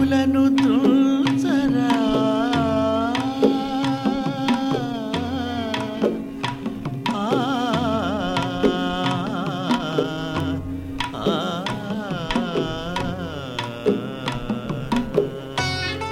రాగద్వేషములను తుంచరా ఆ, ఆ, ఆ.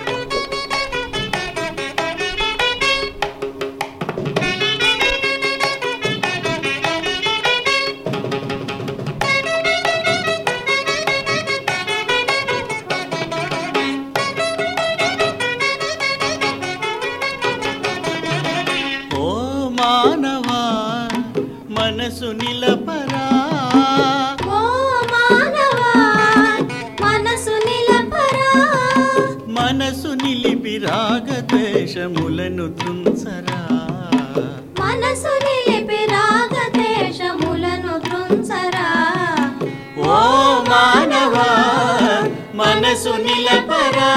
ఓ మానవా మనసు నిలపరా ఓ మానవా మనసు నిలపరా మనసు నిలిపి రాగద్వేషములను తుంచరా మనసు నిలిపి రాగదేశములను దృంచరా ఓ మానవా మనసు నిలపరా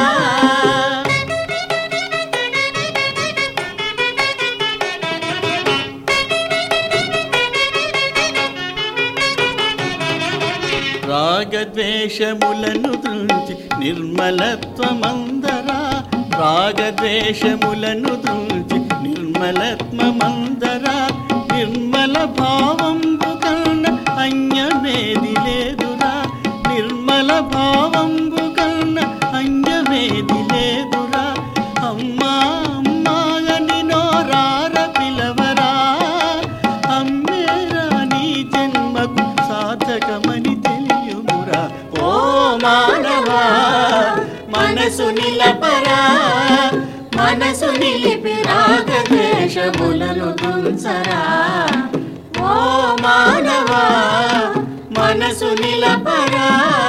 రాగద్వేషములను దృంచి నిర్మలత్వమందరా రాగద్వేషములను దృంచి నిర్మలత్వమందరా నిర్మల భావంబు కన్న అన్యమేది లేదురా నిర్మల భావంబు కన్న అన్యమేది లేదురా అమ్మా అమ్మాగని నోరార పిలవరా అమ్మేరా నీ జన్మకు సార్థకమని తెలియమురా ఓ మానవా మనసు నిలపరా మనసు నిలిపి రాగద్వేషములను తుంచరా ఓ మానవా మనసు నిలపరా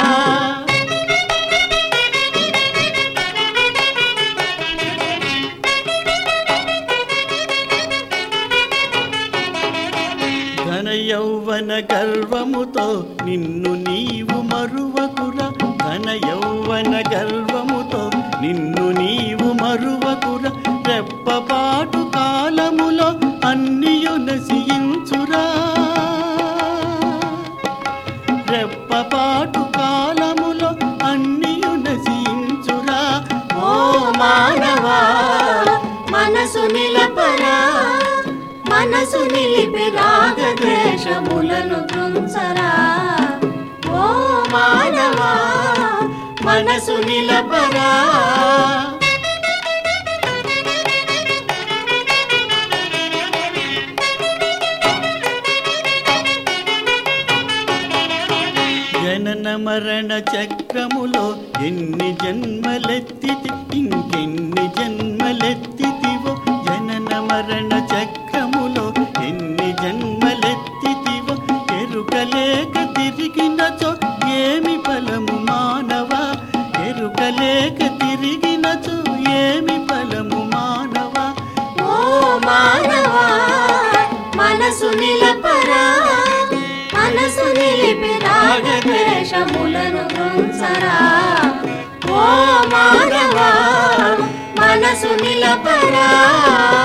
ఘన యౌవన గర్వముతో నిన్ను నీవు మరువకురా ఘన యౌవన గర్వముతో నిన్ను నీవు మరువకురా రెప్పపాటు కాలములో అన్నియు నశించురా రెప్పపాటు కాలములో అన్నియు నశించురా ఓ మానవా మనసు నిలపరా మనసు నిలిపి రాగదేశములను దృంచరా ఓ మానవా మనసు నిలపరా జనన మరణ చక్రములో ఎన్ని జన్మలెత్తితి ఇంకెన్ని జన్మలెత్తితివో జనన మరణ చక్రములో ఎన్ని జన్మలెత్తితివో ఎరుకలేక తిరిగినచో ఏమి ఫలము మానవా ఎరుకలేక తిరిగినచో ఏమి ఫలము మానవా ఓ మానవా మనసు నిలపరా మనసు నిలిపి రాగద్వేషములను దృంచరా ఓ మానవా మనసు నిలపరా